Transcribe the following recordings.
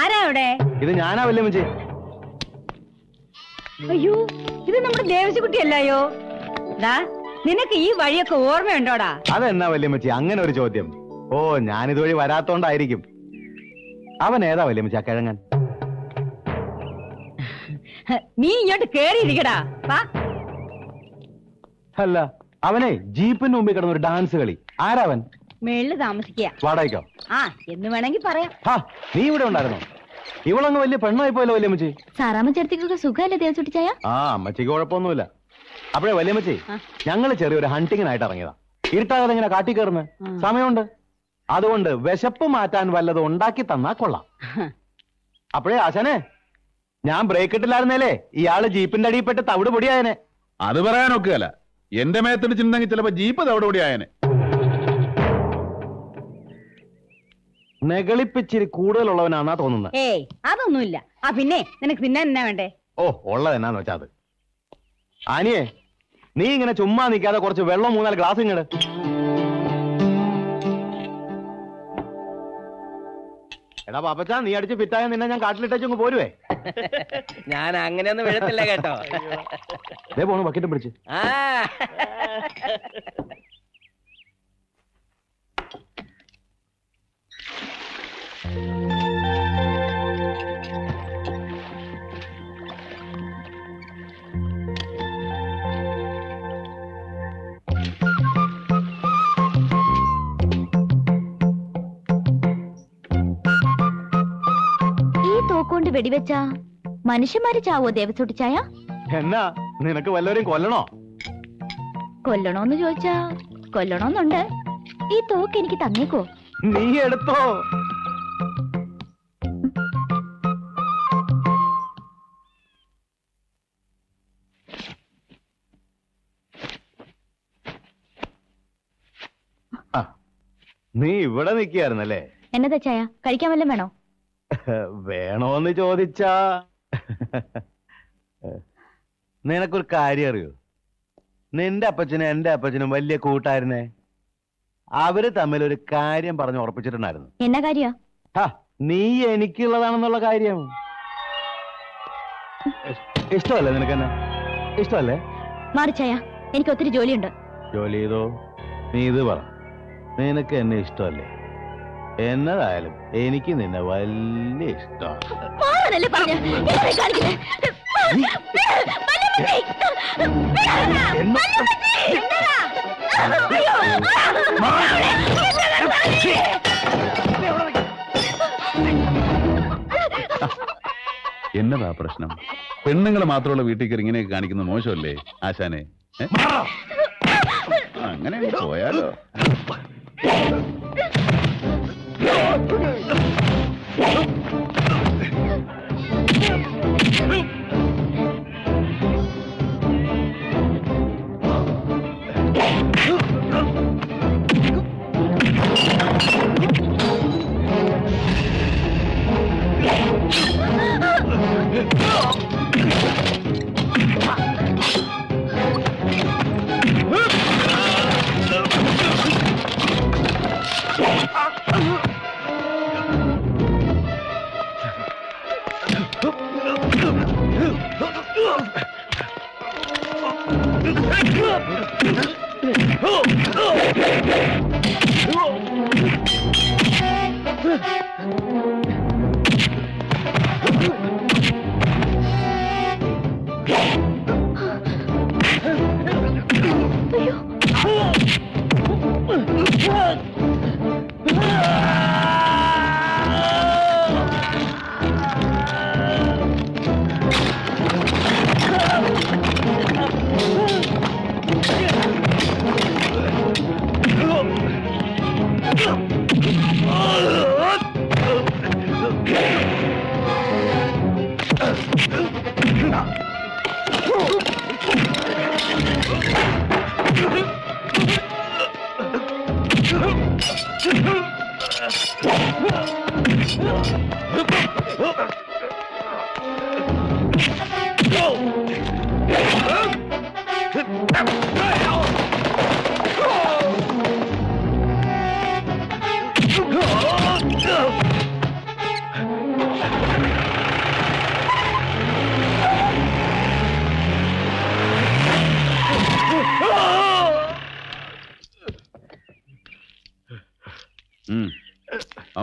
ആരാ അവിടെ ഇത് ഞാനാ വല്യമ്മച്ചി അയ്യോ ഇത് നമ്മുടെ ദേവസിക്കുട്ടിയല്ലായോ ദാ നിനക്ക് ഈ വഴിയൊക്കെ ഓർമ്മയുണ്ടോടാ അതെന്നാ വല്യമ്മച്ചി അങ്ങനെ ഒരു ചോദ്യം ഓ ഞാനിതുവഴി വരാത്തോണ്ടായിരിക്കും അവൻ ഏതാ വല്യമ്മച്ചി ആ കിഴങ്ങൻ നീ ഇങ്ങോട്ട് കേറിയിരിക്കടാ വാ അല്ല അവനെ ജീപ്പിന് മുമ്പിൽ കിടന്ന ഒരു ഡാൻസ് കളി ആരാവൻ മേളില് താമസിക്കുക വാടകയ്ക്കോ ആ എന്ന് വേണമെങ്കിൽ പറയാം ഹാ നീ ഇവിടെ ഉണ്ടായിരുന്നോ ഇവളങ്ങ് വലിയ പെണ്ണായി പോയല്ലോ വല്യമ്മച്ചി സാറാമ്മ ചേർത്തിക്കൊക്കെ സുഖമല്ലേ ദേവസുട്ടിച്ചായ ആ അമ്മച്ചിക്ക് കുഴപ്പമൊന്നുമില്ല അപ്പോഴേ വല്യമ്മച്ചി ആ. ഞങ്ങള് ചെറിയൊരു ഹണ്ടിങ്ങിനായിട്ട് ഇറങ്ങിയതാ ഇരുട്ടാകാതെ ഇങ്ങനെ കാട്ടി കയറുന്നത് ആ. സമയമുണ്ട് അതുകൊണ്ട് വിശപ്പ് മാറ്റാൻ വല്ലതും ഉണ്ടാക്കി തന്നാ കൊള്ളാം അപ്പോഴേ ആശാനെ ഞാൻ ബ്രേക്ക് ഇട്ടില്ലായിരുന്നേലേ ഇയാള് ജീപ്പിന്റെ അടിയിൽപ്പെട്ട് തവിട് പൊടിയായനെ അത് പറയാനൊക്കെയല്ല എന്റെ മേത്തിടിച്ചിട്ടുണ്ടെങ്കിൽ ചിലപ്പോ ജീപ്പ് തവിടുപടി ആയനെ നെകളിപ്പിച്ചിരി കൂടുതലുള്ളവനാന്നാ തോന്നുന്നത് ഏയ് അതൊന്നുമില്ല ആ പിന്നെ നിനക്ക് തിന്നാൻ എന്നാ വേണ്ടേ ഓ ഉള്ളത് എന്നാന്ന് വെച്ചാ അത് ആനിയെ നീ ഇങ്ങനെ ചുമ്മാ നിൽക്കാതെ കുറച്ച് വെള്ളം മൂന്നാല് ഗ്ലാസ് ഇങ്ങട് എടാ പാപ്പച്ചാ നീ അടിച്ച് ഫിറ്റായ നിന്നെ ഞാൻ കാട്ടിലിട്ടങ്ങ് പോരുവേ ഞാൻ അങ്ങനെയൊന്നും വീഴത്തില്ല കേട്ടോ ദേ പോണു ബക്കറ്റ് പിടിച്ച് ആ ഈ തോക്കുകൊണ്ട് വെടിവെച്ച മനുഷ്യന്മാര് ചാവോ ദേവസുട്ടിച്ചായ എന്നാ നിനക്ക് വല്ലവരെയും കൊല്ലണോ കൊല്ലണോന്ന് ചോദിച്ചാ കൊല്ലണോന്നുണ്ട് ഈ തോക്ക് എനിക്ക് തന്നേക്കോ നീ എടുത്തോ ആ, നീ ഇവിടെ നിൽക്കുകയായിരുന്നല്ലേ എന്നതാ ചായ കഴിക്കാൻ വല്ലതും വേണോ വേണോന്ന് ചോദിച്ചാ നിനക്കൊരു കാര്യം അറിയോ നിന്റെ അപ്പച്ചനും എന്റെ അപ്പച്ചനും വലിയ കൂട്ടായിരുന്നേ അവര് തമ്മിൽ ഒരു കാര്യം പറഞ്ഞ് ഉറപ്പിച്ചിട്ടുണ്ടായിരുന്നു എന്നാ കാര്യ ഹാ, നീ എനിക്കുള്ളതാണെന്നുള്ള കാര്യം ഇഷ്- ഇഷ്ടമല്ലേ നിനക്കെന്നെ ഇഷ്ടമല്ലേ മാറി ചായ എനിക്ക് ഒത്തിരി ജോലിയുണ്ട് ജോലി ചെയ്തോ നീ ഇത് പറ നിനക്ക് എന്നെ ഇഷ്ടമല്ലേ എന്നതായാലും എനിക്ക് നിന്നെ വലിയ ഇഷ്ടമാണ് മാറാനല്ലേ പറഞ്ഞ എന്നതാ പ്രശ്നം പെണ്ണുങ്ങൾ മാത്രമുള്ള വീട്ടിൽ കയറി ഇങ്ങനെയൊക്കെ കാണിക്കുന്നത് മോശമല്ലേ ആശാനെ ഏ? അങ്ങനെ അങ്ങ് പോയാലോ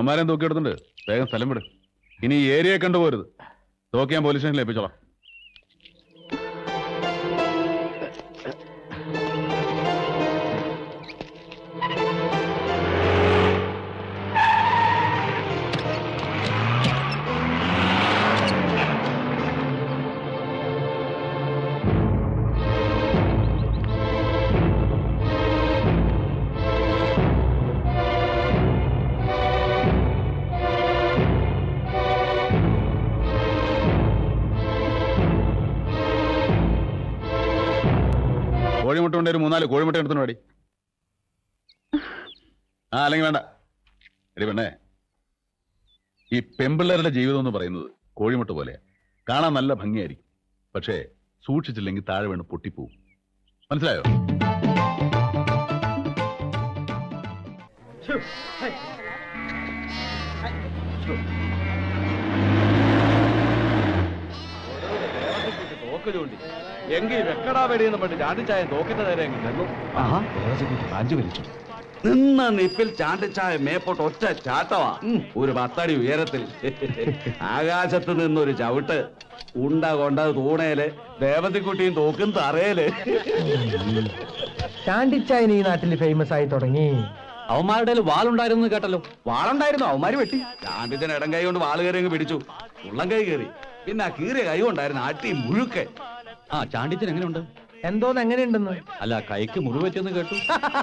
അവന്മാരെയും തൂക്കിയെടുത്തുണ്ട് വേഗം സ്ഥലം വിട് ഇനി ഈ ഏരിയയെ കണ്ടുപോരുത് തോക്കി ഞാൻ പോലീസ് സ്റ്റേഷനിൽ ഏൽപ്പിച്ചോളാം കോഴിമുട്ട കൊണ്ട് ഒരു മൂന്നാല് കോഴിമുട്ട എടുത്തു പാടി ആ അല്ലെങ്കിൽ വേണ്ട എടി പെണ്ണേ ഈ പെമ്പിള്ളേരുടെ ജീവിതം എന്ന് പറയുന്നത് കോഴിമുട്ട പോലെയാ കാണാൻ നല്ല ഭംഗിയായിരിക്കും പക്ഷേ സൂക്ഷിച്ചില്ലെങ്കിൽ താഴെ വീണ് പൊട്ടിപ്പോവും മനസ്സിലായോ തോക്കലുണ്ട് എങ്കിൽ വെക്കടാ വെടിയെന്ന് പണ്ട് ചാണ്ടിച്ചായ തോക്കിന്റെ നേരെ അങ്ങ് ചെന്നു കാഞ്ചു വലിച്ചു നിന്ന നിപ്പിൽ ചാണ്ടിച്ചായ മേപ്പോട്ട് ഒറ്റ ചാട്ടവാ ഒരു പത്തടി ഉയരത്തിൽ ആകാശത്ത് നിന്നൊരു ചവിട്ട് ഉണ്ട കൊണ്ടത് തൂണേല് ദേവതിക്കുട്ടിയും തോക്കും തറയില് ചാണ്ടിച്ചായൻ ഈ നാട്ടിൽ ഫേമസ് ആയി തുടങ്ങി അവന്മാരുടെ വാളുണ്ടായിരുന്നു കേട്ടല്ലോ വാളുണ്ടായിരുന്നു അവന്മാര് വെട്ടി ചാണ്ടിച്ചൻ ഇടം കൈ കൊണ്ട് വാള് കയറി അങ്ങ് പിടിച്ചു ഉള്ളം കൈ കയറി പിന്നെ ആ കീറിയ കൈ കൊണ്ടായിരുന്നു അട്ടി മുഴുക്കെ ആ ചാണ്ടിച്ചൻ എങ്ങനെയുണ്ട് എന്തോന്ന് എങ്ങനെയുണ്ടെന്ന് അല്ല കൈക്ക് മുറിവെറ്റെന്ന് കേട്ടു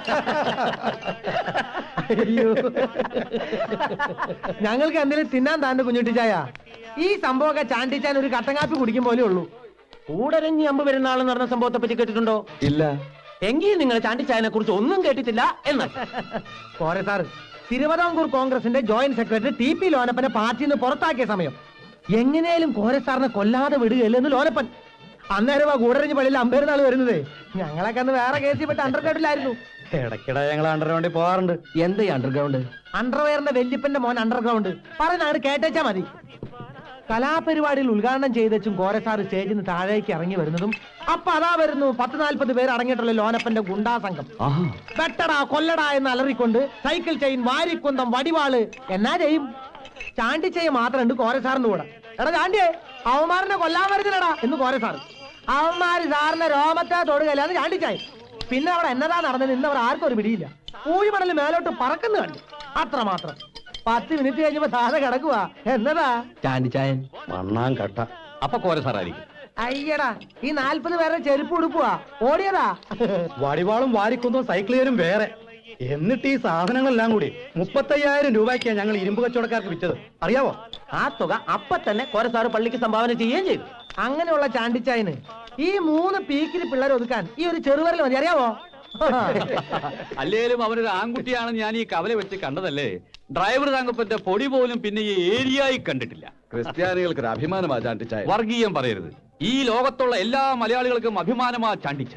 അയ്യോ ഞങ്ങൾക്ക് എന്തെങ്കിലും തിന്നാൻ താണ്ട് കുഞ്ഞുട്ടിച്ചായ ഈ സംഭവമൊക്കെ ചാണ്ടിച്ചാൻ ഒരു കട്ടങ്ങാപ്പി കുടിക്കും പോലെ ഉള്ളൂ കൂടരഞ്ഞി അമ്പ് പെരുന്നാൾ എന്ന് പറഞ്ഞ സംഭവത്തെ പറ്റി കേട്ടിട്ടുണ്ടോ ഇല്ല എങ്കിൽ നിങ്ങൾ ചാണ്ടിച്ചായനെ കുറിച്ച് ഒന്നും കേട്ടിട്ടില്ല എന്ന് പോരെ സാറ് തിരുവിതാംകൂർ കോൺഗ്രസിന്റെ ജോയിന്റ് സെക്രട്ടറി ടി പി ലോനപ്പനെ പാർട്ടിയിൽ നിന്ന് പുറത്താക്കിയ സമയം എങ്ങനെയാലും കോര സാറിനെ കൊല്ലാതെ വിടുകയല്ലെന്ന് ലോനപ്പൻ അന്നേരം ആ കൂടരഞ്ഞ് പള്ളിയിൽ അമ്പേരുന്നാൾ വരുന്നത് ഞങ്ങളൊക്കെ അന്ന് വേറെ കേസിൽ പെട്ട് അണ്ടർഗ്രൗണ്ടിലായിരുന്നു ഇടയ്ക്കിടെ ഞങ്ങൾ അണ്ടർഗ്രൗണ്ടിൽ പോകാറുണ്ട് എന്ത് അണ്ടർഗ്രൗണ്ട് അണ്ടർവെയറിന്റെ വല്യപ്പന്റെ മോൻ അണ്ടർഗ്രൗണ്ട് പറഞ്ഞാട് കേട്ടേച്ചാ മതി കലാപരിപാടിയിൽ ഉദ്ഘാടനം ചെയ്തച്ചും കോരസാർ സ്റ്റേജിൽ നിന്ന് താഴേക്ക് ഇറങ്ങി വരുന്നതും അപ്പൊ അതാ വരുന്നു പത്ത് നാൽപ്പത് പേര് അടങ്ങിയിട്ടുള്ള ലോനപ്പന്റെ ഗുണ്ടാ സംഘം വെട്ടടാ കൊല്ലടാ എന്ന് അലറിക്കൊണ്ട് സൈക്കിൾ ചെയിൻ വാരിക്കുന്തം വടിവാള് എന്നാ ചെയ്യും ചാണ്ടിച്ചയ മാത്രമുണ്ട് കോരസാറിന്റെ കൂടെ എടാ ചാണ്ടിയേ അവന്മാരനെ കൊല്ലാൻ വരുന്നില്ലടാ എന്ന് കോരസാർ അവന്മാര് സാറിന്റെ രോമത്തെ തൊടുകയില്ലാന്ന് ചാണ്ടിച്ചായി പിന്നെ അവിടെ എന്നതാ നടന്നത് ഇന്ന് അവർ ആർക്കും ഒരു പിടിയില്ല പൂഴിമണൽ മേലോട്ട് പറക്കുന്ന കണ്ടു അത്ര മാത്രം പത്ത് മിനിറ്റ് കഴിഞ്ഞപ്പോ സാധ കിടക്കുവാ എന്നതാ ചാണ്ടിച്ചായൻ മണ്ണാൻ കട്ട അപ്പൊ കോര സാറായിരിക്കും അയ്യടാ ഈ നാൽപ്പത് പേരുടെ ചെരുപ്പ് ഉടുപ്പുവാ ഓടിയതാ വടിവാളും വാരിക്കൊന്നും സൈക്കിളുകാരും വേറെ എന്നിട്ട് ഈ സാധനങ്ങളെല്ലാം കൂടി മുപ്പത്തയ്യായിരം രൂപയ്ക്കാണ് ഞങ്ങൾ ഇരുമ്പ് കച്ചവടക്കാർക്ക് വിറ്റത് അറിയാവോ ആ തുക അപ്പൊ തന്നെ കോരസാറ് പള്ളിക്ക് സംഭാവന ചെയ്യുകയും ചെയ്തു അങ്ങനെയുള്ള ചാണ്ടിച്ചായന് ഈ മൂന്ന് പീക്കിരി പിള്ളേരെ ഒതുക്കാൻ ഈ ഒരു ചെറുവരൽ മതി അറിയാവോ അല്ലേലും അവനൊരു ആൺകുട്ടിയാണെന്ന് ഞാൻ ഈ കവല വെച്ച് കണ്ടതല്ലേ ഡ്രൈവർ തങ്കപ്പന്റെ പൊടി പോലും പിന്നെ ഈ ഏരിയയിൽ കണ്ടിട്ടില്ല ക്രിസ്ത്യാനികൾക്ക് ഒരു അഭിമാനമാ ചാണ്ടിച്ചായ വർഗീയം പറയരുത് ഈ ലോകത്തുള്ള എല്ലാ മലയാളികൾക്കും അഭിമാനമാ ചാണ്ടിച്ചൻ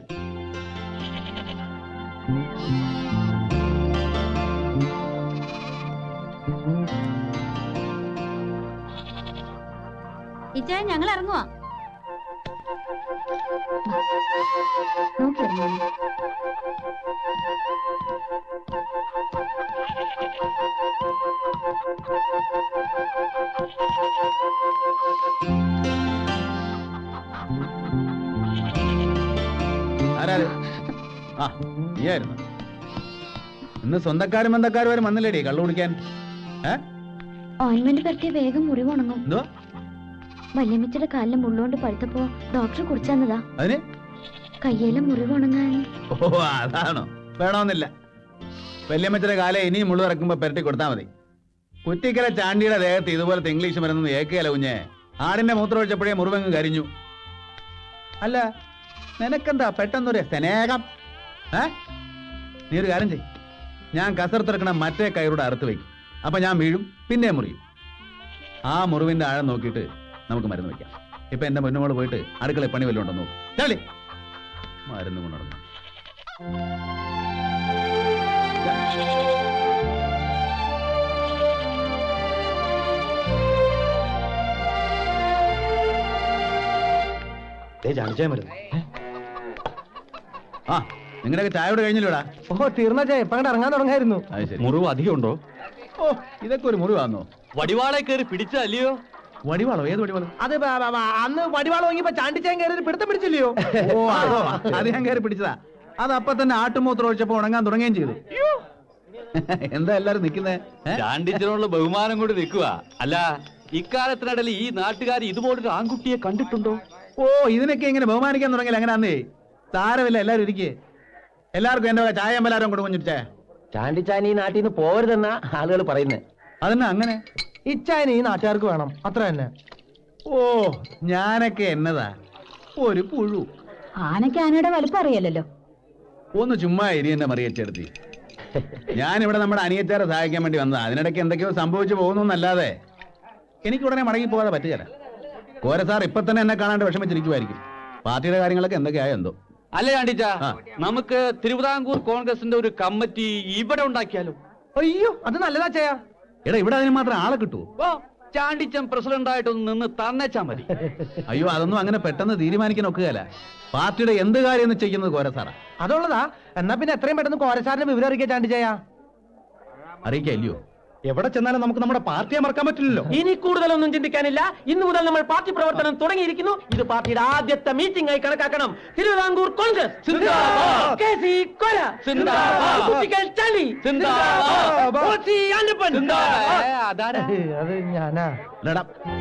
ഇച്ചായ ഞങ്ങൾ ഇറങ്ങുവാ നോക്കിയിരുന്നോ ആരാത് ആ നീയായിരുന്നു ഇന്ന് സ്വന്തക്കാരും ബന്ധക്കാരും വരെ വന്നില്ലേടി കള്ളു കുടിക്കാൻ ഏ ഓയിൻമെന്റ് പരത്തിയ വേഗം മുറിവുണങ്ങും എന്തോ വല്യമ്മച്ചിയുടെ കാലിലെ മുള്ളുകൊണ്ട് പഴുത്തപ്പോ ഡോക്ടർ കുറിച്ചു തന്നതാ അതിന് കയ്യിലെ മുറിവുണങ്ങാൻ ഓ അതാണോ വേണമെന്നില്ല വല്യമ്മച്ചിയുടെ കാലം ഇനിയും മുള്ളു ഇറക്കുമ്പോ പെരട്ടി കൊടുത്താൽ മതി കുറ്റിക്കല ചാണ്ടിയുടെ ദേഹത്ത് ഇതുപോലത്തെ ഇംഗ്ലീഷ് മരുന്ന് ഏക്കുകയല്ല കുഞ്ഞെ ആടിന്റെ മൂത്രം ഒഴിച്ചപ്പോഴേ മുറിവങ്ങ് കരിഞ്ഞു അല്ല നിനക്കെന്താ പെട്ടെന്നൊരു സ്നേഹം ഏ നീ ഒരു കാര്യം ചെയ് ഞാൻ കസർത്തിറക്കണ മറ്റേ കയറുടെ അറുത്ത് വയ്ക്കും അപ്പൊ ഞാൻ വീഴും പിന്നെ മുറിയും ആ മുറിവിന്റെ ആഴം നോക്കിയിട്ട് നമുക്ക് മരുന്ന് വെക്കാം ഇപ്പൊ എന്റെ മുന്നോട് പോയിട്ട് അടുക്കള പണി വല്ലതും ഉണ്ടോ നോക്കും ചാളി മരുന്ന് കൊണ്ട് നടന്നു ചാണിച്ചാൻ വരുന്നു ആ നിങ്ങളുടെയൊക്കെ ചായയോട് കഴിഞ്ഞില്ലോടാ ഓ തീർന്ന ചേ ഇപ്പൊ അങ്ങോട്ട് ഇറങ്ങാൻ തുടങ്ങായിരുന്നു അത് ശരി മുറിവ് അധികം ഉണ്ടോ ഓ ഇതൊക്കെ ഒരു മുറിവാന്നോ വടിവാളെ കയറി പിടിച്ചല്ലയോ വടിവാളോ ഏത് വടിവാളോ അത് ബ- ബ- ബ- അന്ന് വടിവാള് വാങ്ങിയപ്പോ ചാണ്ടിച്ചാൻ കയറി ഒരു പിടുത്തം പിടിച്ചില്ലയോ ഓ അതോ അത് ഞാൻ കയറി പിടിച്ചതാ അത് അപ്പൊ തന്നെ ആട്ടുമൂത്രം ഒഴിച്ചപ്പോ ഉണങ്ങാൻ തുടങ്ങുകയും ചെയ്തു എന്താ എല്ലാരും നിക്കുന്നേ ചാണ്ടിച്ചനുള്ള ബഹുമാനം കൊണ്ട് നിൽക്കുക അല്ല ഇക്കാലത്തിനിടയിൽ ഈ നാട്ടുകാർ ഇതുപോലൊരു ആൺകുട്ടിയെ കണ്ടിട്ടുണ്ടോ ഓ ഇതിനൊക്കെ ഇങ്ങനെ ബഹുമാനിക്കാൻ തുടങ്ങിയില്ല അങ്ങനെ അന്നേ സാരമില്ല എല്ലാരും ഇരിക്കേ എല്ലാവർക്കും എന്റെ വക ചായ എല്ലാരും കൊടുക്കും കുഞ്ഞിട്ടേ ചാണ്ടിച്ചാൻ ഈ നാട്ടിൽ നിന്ന് പോരുതെന്നാ ആളുകൾ പറയുന്നത് അതെന്നാ അങ്ങനെ ഇച്ചായന് ഈ നാട്ടുകാർക്ക് വേണം അത്ര തന്നെ ഓ ഞാനൊക്കെ എന്നതാ ഒരു പുഴു ആനയ്ക്ക് ആനയുടെ വലിപ്പം അറിയാലല്ലോ ഒന്ന് ചുമ്മാ ഇരി എന്നെ മറിയച്ചെടുത്തി ഞാനിവിടെ നമ്മുടെ അനിയച്ചാരെ സഹായിക്കാൻ വേണ്ടി വന്നതാ അതിനിടയ്ക്ക് എന്തൊക്കെയോ സംഭവിച്ചു പോകുന്നു എന്നല്ലാതെ എനിക്ക് ഉടനെ മടങ്ങി പോകാതെ പറ്റുകയില്ല കോര സാർ ഇപ്പൊ തന്നെ എന്നെ കാണാണ്ട് വിഷമിച്ചിരിക്കുമായിരിക്കും പാർട്ടിയുടെ കാര്യങ്ങളൊക്കെ എന്തൊക്കെയായോ എന്തോ അല്ല ചാണ്ടിച്ച ആ. നമുക്ക് തിരുവിതാംകൂർ കോൺഗ്രസിന്റെ ഒരു കമ്മിറ്റി ഇവിടെ ഉണ്ടാക്കിയാലോ അയ്യോ അത് നല്ലതാ ചെയ്യാ എടാ ഇവിടെ അതിന് മാത്രം ആളെ കിട്ടുമോ ഓ ചാണ്ടിച്ചൻ പ്രസിഡന്റ് ആയിട്ടൊന്ന് നിന്ന് തന്നേച്ചാ മതി അയ്യോ അതൊന്നും അങ്ങനെ പെട്ടെന്ന് തീരുമാനിക്കാൻ ഒക്കുകയല്ല പാർട്ടിയുടെ എന്ത് കാര്യം എന്ന് ചെയ്യുന്നത് കോര സാറാ അതുള്ളതാ എന്നാ പിന്നെ എത്രയും പെട്ടെന്ന് കോരസാറിന്റെ വിവരം അറിയിക്കാൻ ചാണ്ടിച്ചായ അറിയിക്കാം ഇല്ലയോ എവിടെ ചെന്നാലും നമുക്ക് നമ്മുടെ പാർട്ടിയെ മറക്കാൻ പറ്റില്ലല്ലോ ഇനി കൂടുതലൊന്നും ചിന്തിക്കാനില്ല ഇന്നു മുതൽ നമ്മൾ പാർട്ടി പ്രവർത്തനം തുടങ്ങിയിരിക്കുന്നു ഇത് പാർട്ടിയുടെ ആദ്യത്തെ മീറ്റിംഗ് ആയി കണക്കാക്കണം തിരുവിതാംകൂർ കോൺഗ്രസ് സിന്ദാബാദ്. കെ സി കൊല സിന്ദാബാദ്. കുട്ടികൾ ചളി സിന്ദാബാദ്. ഒ സി ആൻഡപ്പൻ അതാരാ അത് ഞാനാ അല്ലടാ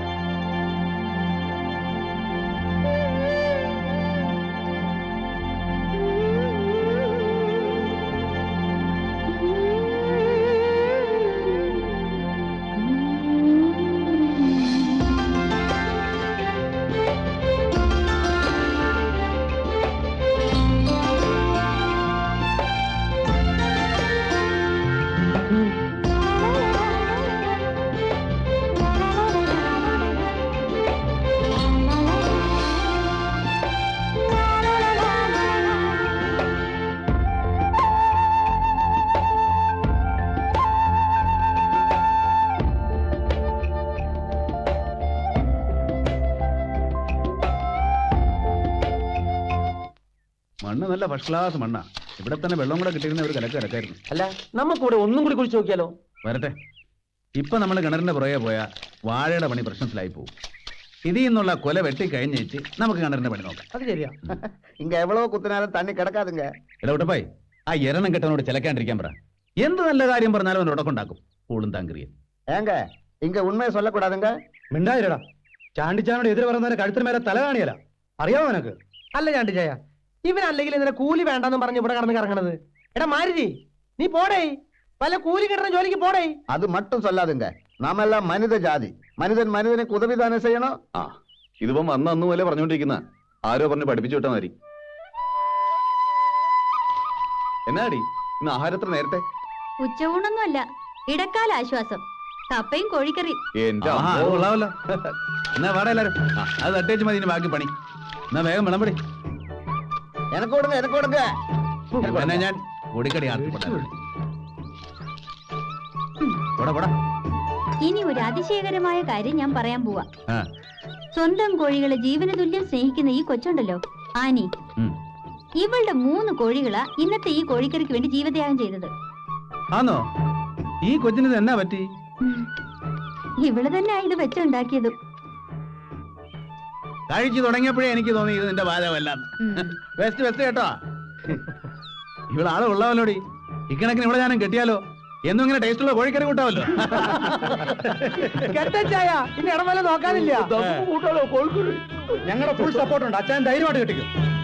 മണ്ണ് നല്ല ഫസ്റ്റ് ക്ലാസ് മണ്ണാ ഇവിടെ തന്നെ വെള്ളം കൂടെ കിട്ടിയിരുന്ന ഒരു കലക്ക് കലക്കായിരുന്നു അല്ല നമുക്കിവിടെ ഒന്നും കൂടി കുറിച്ച് നോക്കിയാലോ വരട്ടെ ഇപ്പൊ നമ്മൾ കിണറിന്റെ പുറകെ പോയാ വാഴയുടെ പണി പ്രശ്നത്തിലായി പോകും ഇതിൽ നിന്നുള്ള കൊല വെട്ടി കഴിഞ്ഞേച്ച് നമുക്ക് കിണറിന്റെ പണി നോക്കാം അത് ശരിയാ இங்க எவ்வளவு குத்தினாலும் தண்ணி கிடக்காதுங்க ഇടവിട്ടപ്പായി ആ എരണം കെട്ടനോട് ചിലക്കാണ്ടിരിക്കാൻ പറ എന്ത് നല്ല കാര്യം പറഞ്ഞാലും അവൻ ഉടക്കുണ്ടാക്കും പൂളും താങ്കരിയെ ஏங்க இங்க உண்மையை சொல்லக்கூடாதுங்க മിണ്ടായിരടാ ചാണ്ടിച്ചാനോട് എതിര് പറയുന്നവരെ കഴുത്തിന് മേലെ തല കാണിയല അറിയാമോ നിനക്ക് അല്ല ചാണ്ടിച്ചായ ഇവൻ അല്ലെങ്കിൽ ഇതിനെ കൂലി വേണ്ടെന്നും പറഞ്ഞ് ഇവിടെ കടന്ന് കറങ്ങണത് എടാ മാരുതി നീ പോടേ വല്ല കൂലി കിട്ടുന്ന ജോലിക്ക് പോടേ அது மட்டும் சொல்லாதுங்க நாம எல்லாம் மனித ஜாதி மனிதன் மனிதனுக்கு உதவி தானே செய்யணும் ആ ഇതിപ്പം അന്ന് അന്ന് പോലെ പറഞ്ഞുകൊണ്ടിരിക്കുന്ന ആരോ പറഞ്ഞ് പഠിപ്പിച്ചു വിട്ടാ മതി എന്നാടി ഇന്ന് ആഹാരത്തിന് നേരത്തെ ഉച്ചയൂണൊന്നുമല്ല ഇടക്കാല ആശ്വാസം കപ്പയും കോഴിക്കറി എന്റെ ആഹാ, അമ്മോ. അത് കൊള്ളാമല്ലോ എന്നാ വാടാ എല്ലാരും ആ, അത് തട്ടേച്ച് മതി ഇനി ബാക്കി പണി എന്നാ വേഗം വിളമ്പടി எனக்கு கொடுங்க எனக்கு கொடுங்க എന്നാ ഞാൻ പൊടിക്കടി പോടാ പോടാ ഇനി ഒരു അതിശയകരമായ കാര്യം ഞാൻ പറയാൻ പോവാ ആ സ്വന്തം കോഴികളെ ജീവന തുല്യം സ്നേഹിക്കുന്ന ഈ കൊച്ചുണ്ടല്ലോ ആനി ഉം. ഇവളുടെ മൂന്ന് കോഴികളാ ഇന്നത്തെ ഈ കോഴിക്കറിക്ക് വേണ്ടി ജീവത്യാഗം ചെയ്തത് ആന്നോ ഈ കൊച്ചിന് ഇത് എന്നാ പറ്റി ഉം. ഇവള് തന്നെ ഇത് വെച്ചുണ്ടാക്കിയതും കഴിച്ചു തുടങ്ങിയപ്പോഴേ എനിക്ക് തോന്നി ഇത് നിന്റെ പാചകമല്ല ഉം. വെസ്റ്റ് വെസ്റ്റ് കേട്ടോ ഇവളാള് ഉള്ളവല്ലോടി ഇക്കണക്കിന് ഇവിടെ ഞാനും കെട്ടിയാലോ എന്നും ഇങ്ങനെ ടേസ്റ്റുള്ള കോഴിക്കറി കൂട്ടാവല്ലോ കെട്ടച്ചായ ഇനി ഇടമല നോക്കാനില്ല ഞങ്ങളുടെ ഫുൾ സപ്പോർട്ട് ഉണ്ട് അച്ഛൻ ധൈര്യമായിട്ട് കെട്ടിക്കും